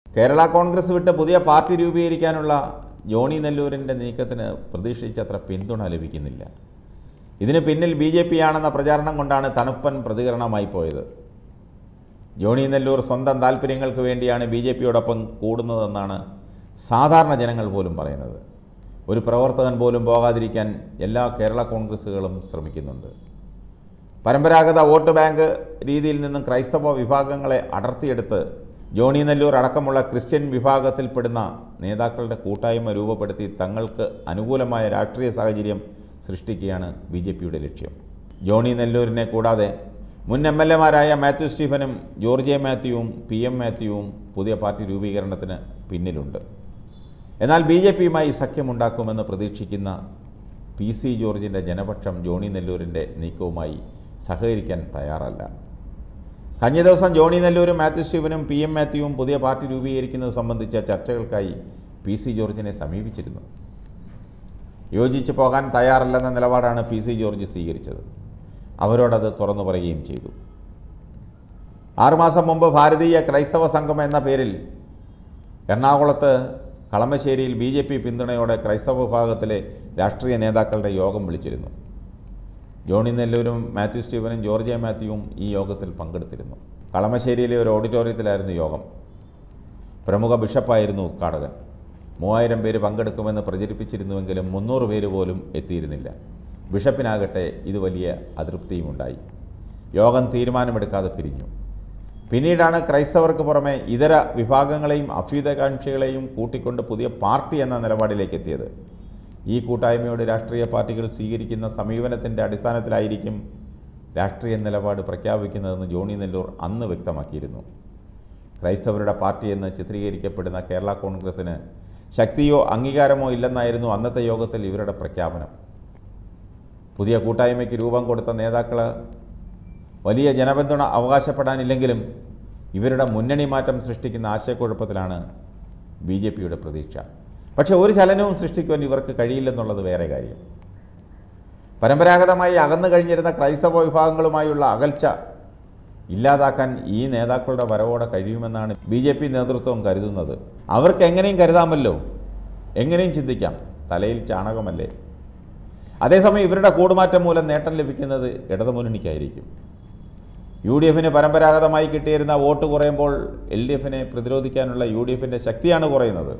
കേരള കോൺഗ്രസ് വിട്ട് പുതിയ പാർട്ടി രൂപീകരിക്കാനുള്ള ജോണി നെല്ലൂരിൻ്റെ നീക്കത്തിന് പ്രതീക്ഷിച്ചത്ര പിന്തുണ ലഭിക്കുന്നില്ല ഇതിന് പിന്നിൽ ബി ജെ പി ആണെന്ന പ്രചാരണം കൊണ്ടാണ് തണുപ്പൻ പ്രതികരണമായി പോയത് ജോണി നെല്ലൂർ സ്വന്തം താല്പര്യങ്ങൾക്ക് വേണ്ടിയാണ് ബി ജെ പിയോടൊപ്പം കൂടുന്നതെന്നാണ് സാധാരണ ജനങ്ങൾ പോലും പറയുന്നത് ഒരു പ്രവർത്തകൻ പോലും പോകാതിരിക്കാൻ എല്ലാ കേരള കോൺഗ്രസ്സുകളും ശ്രമിക്കുന്നുണ്ട് പരമ്പരാഗത വോട്ട് ബാങ്ക് രീതിയിൽ നിന്നും ക്രൈസ്തവ വിഭാഗങ്ങളെ അടർത്തിയെടുത്ത് ജോണി നെല്ലൂർ അടക്കമുള്ള ക്രിസ്ത്യൻ വിഭാഗത്തിൽപ്പെടുന്ന നേതാക്കളുടെ കൂട്ടായ്മ രൂപപ്പെടുത്തി തങ്ങൾക്ക് അനുകൂലമായ രാഷ്ട്രീയ സാഹചര്യം സൃഷ്ടിക്കുകയാണ് ബി ജെ പിയുടെ ലക്ഷ്യം ജോണി നെല്ലൂരിനെ കൂടാതെ മുൻ എം എൽ എമാരായ മാത്യു സ്റ്റീഫനും ജോർജ് എ മാത്യുവും പി എം മാത്യുവും പുതിയ പാർട്ടി രൂപീകരണത്തിന് പിന്നിലുണ്ട് എന്നാൽ ബി ജെ പിയുമായി സഖ്യമുണ്ടാക്കുമെന്ന് പ്രതീക്ഷിക്കുന്ന പി സി ജോർജിൻ്റെ ജനപക്ഷം ജോണി നെല്ലൂരിൻ്റെ നീക്കവുമായി സഹകരിക്കാൻ തയ്യാറല്ല കഴിഞ്ഞ ദിവസം ജോണി നെല്ലൂരും മാത്യു സ്റ്റീവനും പി എം മാത്യുവും പുതിയ പാർട്ടി രൂപീകരിക്കുന്നത് സംബന്ധിച്ച ചർച്ചകൾക്കായി പി സി ജോർജിനെ സമീപിച്ചിരുന്നു യോജിച്ചു പോകാൻ തയ്യാറല്ലെന്ന നിലപാടാണ് പി സി ജോർജ് സ്വീകരിച്ചത് അവരോടത് തുറന്നു പറയുകയും ചെയ്തു ആറുമാസം മുമ്പ് ഭാരതീയ ക്രൈസ്തവ സംഘം എന്ന പേരിൽ എറണാകുളത്ത് കളമശ്ശേരിയിൽ ബി ജെ പി പിന്തുണയോടെ ക്രൈസ്തവ വിഭാഗത്തിലെ രാഷ്ട്രീയ നേതാക്കളുടെ യോഗം വിളിച്ചിരുന്നു ജോണി നെല്ലൂരും മാത്യു സ്റ്റീവനും ജോർജ് എ മാത്യുവും ഈ യോഗത്തിൽ പങ്കെടുത്തിരുന്നു കളമശ്ശേരിയിലെ ഒരു ഓഡിറ്റോറിയത്തിലായിരുന്നു യോഗം പ്രമുഖ ബിഷപ്പായിരുന്നു ഉദ്ഘാടകൻ മൂവായിരം പേര് പങ്കെടുക്കുമെന്ന് പ്രചരിപ്പിച്ചിരുന്നുവെങ്കിലും മുന്നൂറ് പേര് പോലും എത്തിയിരുന്നില്ല ബിഷപ്പിനാകട്ടെ ഇത് വലിയ അതൃപ്തിയുമുണ്ടായി യോഗം തീരുമാനമെടുക്കാതെ പിരിഞ്ഞു പിന്നീടാണ് ക്രൈസ്തവർക്ക് പുറമെ ഇതര വിഭാഗങ്ങളെയും അഭ്യുതകാംക്ഷികളെയും കൂട്ടിക്കൊണ്ട് പുതിയ പാർട്ടി എന്ന നിലപാടിലേക്ക് എത്തിയത് ഈ കൂട്ടായ്മയോട് രാഷ്ട്രീയ പാർട്ടികൾ സ്വീകരിക്കുന്ന സമീപനത്തിൻ്റെ അടിസ്ഥാനത്തിലായിരിക്കും രാഷ്ട്രീയ നിലപാട് പ്രഖ്യാപിക്കുന്നതെന്ന് ജോണി നെല്ലൂർ അന്ന് വ്യക്തമാക്കിയിരുന്നു ക്രൈസ്തവരുടെ പാർട്ടിയെന്ന് ചിത്രീകരിക്കപ്പെടുന്ന കേരള കോൺഗ്രസ്സിന് ശക്തിയോ അംഗീകാരമോ ഇല്ലെന്നായിരുന്നു അന്നത്തെ യോഗത്തിൽ ഇവരുടെ പ്രഖ്യാപനം പുതിയ കൂട്ടായ്മയ്ക്ക് രൂപം കൊടുത്ത നേതാക്കൾ വലിയ ജനപിന്തുണ അവകാശപ്പെടാനില്ലെങ്കിലും ഇവരുടെ മുന്നണി മാറ്റം സൃഷ്ടിക്കുന്ന ആശയക്കുഴപ്പത്തിലാണ് ബി ജെ പിയുടെ പ്രതീക്ഷ പക്ഷേ ഒരു ചലനവും സൃഷ്ടിക്കുവാൻ ഇവർക്ക് കഴിയില്ലെന്നുള്ളത് വേറെ കാര്യം പരമ്പരാഗതമായി അകന്നു കഴിഞ്ഞിരുന്ന ക്രൈസ്തവ വിഭാഗങ്ങളുമായുള്ള അകൽച്ച ഇല്ലാതാക്കാൻ ഈ നേതാക്കളുടെ വരവോടെ കഴിയുമെന്നാണ് ബി ജെ പി നേതൃത്വം കരുതുന്നത് അവർക്ക് എങ്ങനെയും കരുതാമല്ലോ എങ്ങനെയും ചിന്തിക്കാം തലയിൽ ചാണകമല്ലേ അതേസമയം ഇവരുടെ കൂടുമാറ്റം മൂലം നേട്ടം ലഭിക്കുന്നത് ഇടതുമുന്നണിക്കായിരിക്കും യു ഡി എഫിന് പരമ്പരാഗതമായി കിട്ടിയിരുന്ന വോട്ട് കുറയുമ്പോൾ എൽ ഡി എഫിനെ പ്രതിരോധിക്കാനുള്ള യു ഡി എഫിൻ്റെ ശക്തിയാണ് കുറയുന്നത്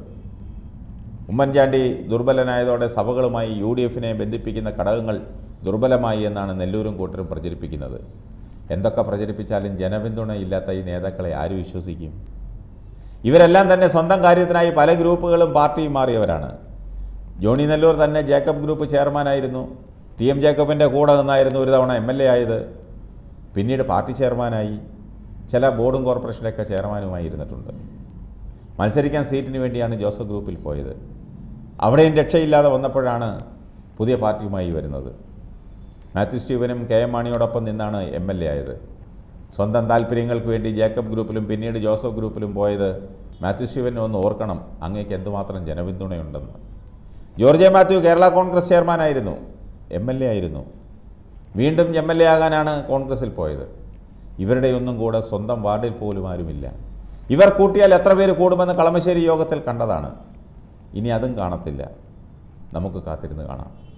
ഉമ്മൻചാണ്ടി ദുർബലനായതോടെ സഭകളുമായി യു ഡി എഫിനെ ബന്ധിപ്പിക്കുന്ന ഘടകങ്ങൾ ദുർബലമായി എന്നാണ് നെല്ലൂരും കൂട്ടരും പ്രചരിപ്പിക്കുന്നത് എന്തൊക്കെ പ്രചരിപ്പിച്ചാലും ജനപിന്തുണയില്ലാത്ത ഈ നേതാക്കളെ ആര് വിശ്വസിക്കും ഇവരെല്ലാം തന്നെ സ്വന്തം കാര്യത്തിനായി പല ഗ്രൂപ്പുകളും പാർട്ടിയും മാറിയവരാണ് ജോണി നെല്ലൂർ തന്നെ ജേക്കബ് ഗ്രൂപ്പ് ചെയർമാനായിരുന്നു ടി എം ജേക്കബിൻ്റെ കൂടെ നിന്നായിരുന്നു ഒരു തവണ എം എൽ എ ആയത് പിന്നീട് പാർട്ടി ചെയർമാനായി ചില ബോർഡും കോർപ്പറേഷനിലൊക്കെ ചെയർമാനുമായി ഇരുന്നിട്ടുണ്ട് മത്സരിക്കാൻ സീറ്റിന് വേണ്ടിയാണ് ജോസഫ് ഗ്രൂപ്പിൽ പോയത് അവിടെയും രക്ഷയില്ലാതെ വന്നപ്പോഴാണ് പുതിയ പാർട്ടിയുമായി വരുന്നത് മാത്യു സ്റ്റീവനും കെ എം മാണിയോടൊപ്പം നിന്നാണ് എം എൽ എ ആയത് സ്വന്തം താല്പര്യങ്ങൾക്ക് വേണ്ടി ജേക്കബ് ഗ്രൂപ്പിലും പിന്നീട് ജോസഫ് ഗ്രൂപ്പിലും പോയത് മാത്യു സ്റ്റീവനെ ഒന്ന് ഓർക്കണം അങ്ങേക്ക് എന്തുമാത്രം ജനപിന്തുണയുണ്ടെന്ന് ജോർജ് എ മാത്യു കേരള കോൺഗ്രസ് ചെയർമാനായിരുന്നു എം എൽ എ ആയിരുന്നു വീണ്ടും എം എൽ എ ആകാനാണ് കോൺഗ്രസിൽ പോയത് ഇവരുടെയൊന്നും കൂടെ സ്വന്തം വാർഡിൽ പോലും ആരുമില്ല ഇവർ കൂട്ടിയാൽ എത്ര പേര് കൂടുമെന്ന് കളമശ്ശേരി യോഗത്തിൽ കണ്ടതാണ് ഇനി അതും കാണത്തില്ല നമുക്ക് കാത്തിരുന്ന് കാണാം